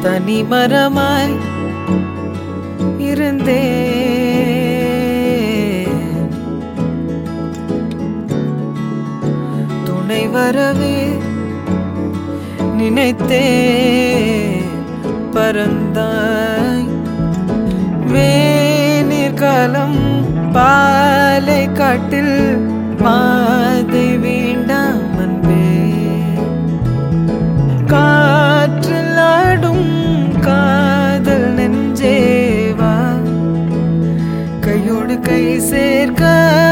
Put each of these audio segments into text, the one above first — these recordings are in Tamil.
தனிமரமாய் இருந்தேன் துணை வரவே நினைத்தேன் பறந்தாய் வேநீர் காலம் பாலை காட்டில் பாதை வேண்டாம் அன்பே காற்றில் ஆடும் காதல் நெஞ்சேவா கையோடு கை சேர்க்க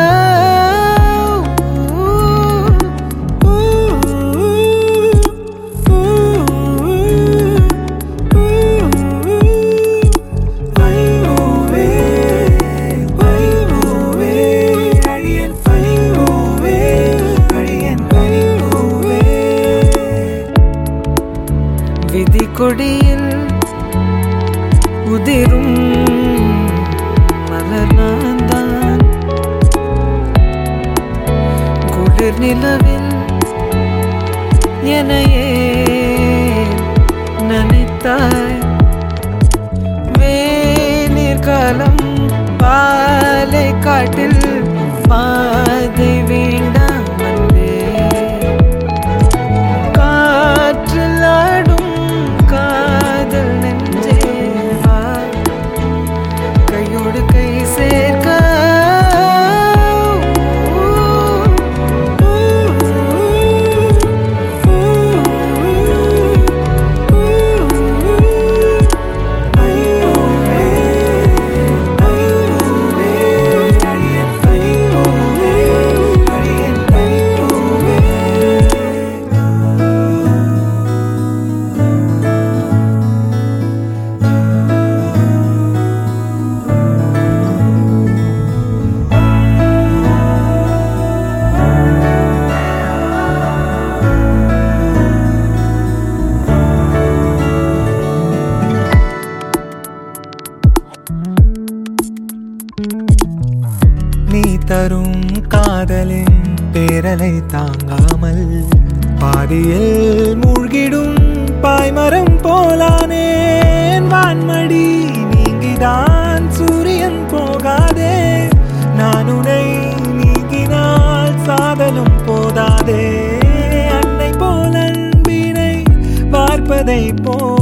விதி கொடியில் உதிரும் மலர் நான்தான் குளிர் நிலவில் எனையே நினைத்தாய் வேநீர் காலம் பாலை காட்டில் பாதை வேண்டாம் அன்பே காற்றில் ஆடும் காதல் நெஞ்சேவா கையோடு கை சேர்க்க நீ தரும் காதலின் பேரலை தாங்காமல் பாதியில் மூழ்கிடும் பாய்மரம் போலானேன் வான்மடி நீங்கிதான் சூரியன் போகாதே நான் உனை நீங்கினால் சாதலும் போதாதே அன்னை போல் அன்பினை பார்ப்பதை போ